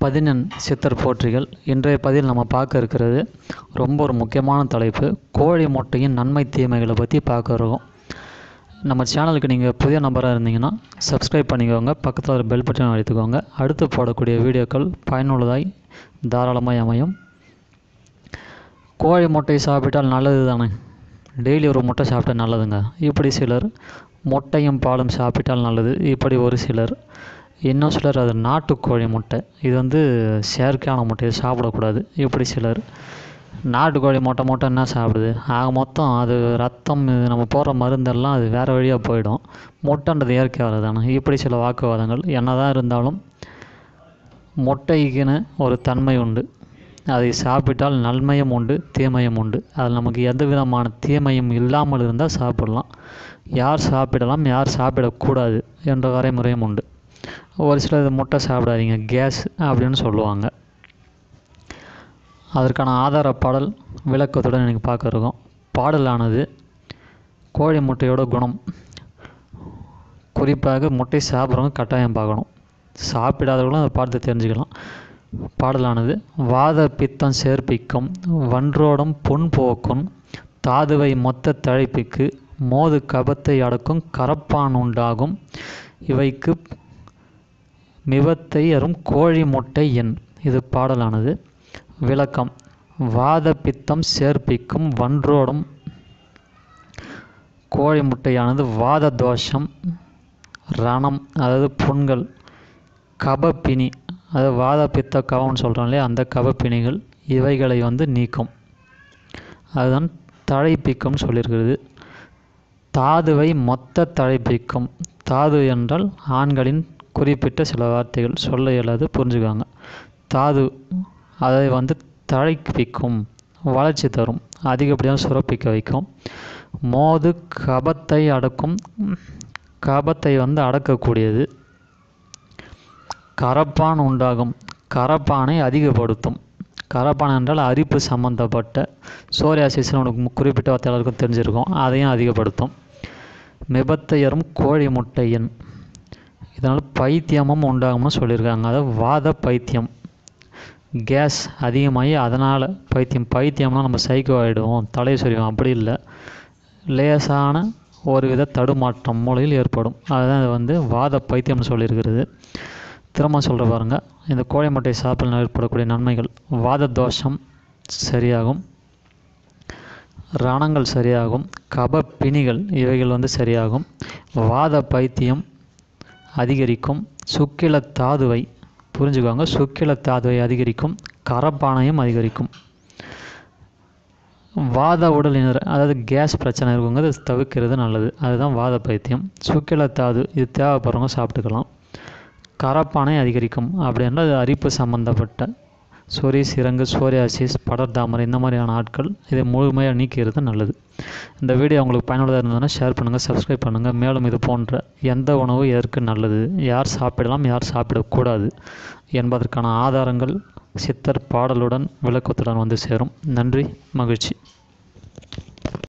பதினெண் சித்தர் போற்றிகள் இன்றைய பதிவில் நம்ம பார்க்க இருக்கிறது ரொம்ப ஒரு முக்கியமான தலைப்பு கோழி முட்டையின் நன்மை தீமைகளை பற்றி பார்க்க இருக்கோம் நம்ம சேனலுக்கு நீங்கள் புதிய நபராக இருந்தீங்கன்னா சப்ஸ்கிரைப் பண்ணிக்கோங்க பக்கத்தில் ஒரு பெல் பட்டன் அழுத்திக்கோங்க அடுத்து போடக்கூடிய வீடியோக்கள் பயனுள்ளதாய் தாராளமாக அமையும் கோழி முட்டை சாப்பிட்டால் நல்லது தானே டெய்லி ஒரு முட்டை சாப்பிட்டா நல்லதுங்க இப்படி சிலர் முட்டையும் பாலும் சாப்பிட்டால் நல்லது இப்படி ஒரு சிலர் இன்னும் சிலர் அது நாட்டுக்கோழி முட்டை இது வந்து செயற்கையான முட்டையை சாப்பிடக்கூடாது இப்படி சிலர் நாட்டுக்கோழி முட்டை மட்டும் என்ன சாப்பிடுது ஆக மொத்தம் அது ரத்தம் இது நம்ம போடுற மருந்தெல்லாம் அது வேறு வழியாக போயிடும் முட்டைன்றது இயற்கையாக தானே இப்படி சில வாக்குவாதங்கள் என்ன தான் இருந்தாலும் முட்டைக்குன்னு ஒரு தன்மை உண்டு அதை சாப்பிட்டால் நன்மையும் உண்டு தீமையும் உண்டு அதில் நமக்கு எந்த விதமான தீமையும் இல்லாமல் இருந்தால் சாப்பிடலாம் யார் சாப்பிடலாம் யார் சாப்பிடக்கூடாது என்ற வரைமுறையும் உண்டு ஒரு சிலர் முட்டை சாப்பிடாதீங்க கேஸ் அப்படின்னு சொல்லுவாங்க அதற்கான ஆதார பாடல் விளக்கத்துடன் எனக்கு பார்க்க இருக்கோம் பாடலானது கோழி முட்டையோட குணம் குறிப்பாக முட்டை சாப்பிட்றவங்க கட்டாயம் பார்க்கணும் சாப்பிடாதவர்களும் அதை பார்த்து தெரிஞ்சுக்கலாம் பாடலானது வாத பித்தம் சேர்ப்பிக்கும் வன்றோடும் பொன் போக்கும் தாதுவை மொத்த தழைப்பிக்கு மோது கபத்தை அடக்கும் கரப்பான் உண்டாகும் இவைக்கு மிவத்தை அரும் கோழி முட்டை எண் இது பாடலானது விளக்கம் வாத பித்தம் சேர்ப்பிக்கும் வன்றோடும் கோழி முட்டையானது வாத தோஷம் ரணம் அதாவது புண்கள் கபப்பினி அதாவது வாத பித்த கவம்னு சொல்கிறோம் இல்லையா அந்த கபப்பிணிகள் இவைகளை வந்து நீக்கும் அதுதான் தழைப்பிக்கும்னு சொல்லியிருக்கிறது தாதுவை மொத்த தழைப்பிக்கும் தாது என்றால் ஆண்களின் குறிப்பிட்ட சில வார்த்தைகள் சொல்ல இயலாது புரிஞ்சுக்காங்க தாது அதை வந்து தழைப்பிக்கும் வளர்ச்சி தரும் அதிகப்படியாக சுரப்பிக்க வைக்கும் மோது கபத்தை அடக்கும் கபத்தை வந்து அடக்கக்கூடியது கரப்பான் உண்டாகும் கரப்பானை அதிகப்படுத்தும் கரப்பான் என்றால் அரிப்பு சம்மந்தப்பட்ட சோரியாசிஸ்னு உனக்கு குறிப்பிட்ட எல்லாருக்கும் தெரிஞ்சிருக்கும் அதையும் அதிகப்படுத்தும் மிபத்தையரும் கோழி முட்டையின் இதனால் பைத்தியமும் உண்டாகும்னு சொல்லியிருக்காங்க அதாவது வாத பைத்தியம் கேஸ் அதிகமாகி அதனால் பைத்தியம் பைத்தியம்னா நம்ம சைக்கோ ஆகிடுவோம் தலை சொரிவோம் அப்படி இல்லை லேசான ஒரு வித தடுமாற்றம் மூலையில் ஏற்படும் அதுதான் இது வந்து வாத பைத்தியம்னு சொல்லியிருக்கிறது திரும்ப சொல்கிற பாருங்கள் இந்த கோழி முட்டை சாப்பிட ஏற்படக்கூடிய நன்மைகள் வாத தோஷம் சரியாகும் ரணங்கள் சரியாகும் கப பிணிகள் இவைகள் வந்து சரியாகும் வாத பைத்தியம் அதிகரிக்கும் சுக்கில தாதுவை புரிஞ்சுக்கோங்க சுக்கில தாதுவை அதிகரிக்கும் கரப்பானையும் அதிகரிக்கும் வாத உடலினர் அதாவது கேஸ் பிரச்சனை இருக்குங்க அது தவிர்க்கிறது நல்லது அதுதான் வாத பைத்தியம் சுக்கில தாது இது தேவைப்படுறவங்க சாப்பிட்டுக்கலாம் கரப்பானை அதிகரிக்கும் அப்படின்னா அது அரிப்பு சம்மந்தப்பட்ட சொறி சிரங்கு சோரியாசிஸ் படர்தாமரை இந்த மாதிரியான ஆட்கள் இதை முழுமையாக நீக்கிறது நல்லது இந்த வீடியோ உங்களுக்கு பயனுள்ளதாக இருந்ததுன்னா ஷேர் பண்ணுங்கள் சப்ஸ்கிரைப் பண்ணுங்கள் மேலும் இது போன்ற எந்த உணவு எதற்கு நல்லது யார் சாப்பிடலாம் யார் சாப்பிடக்கூடாது என்பதற்கான ஆதாரங்கள் சித்தர் பாடலுடன் விளக்கத்துடன் வந்து சேரும் நன்றி மகிழ்ச்சி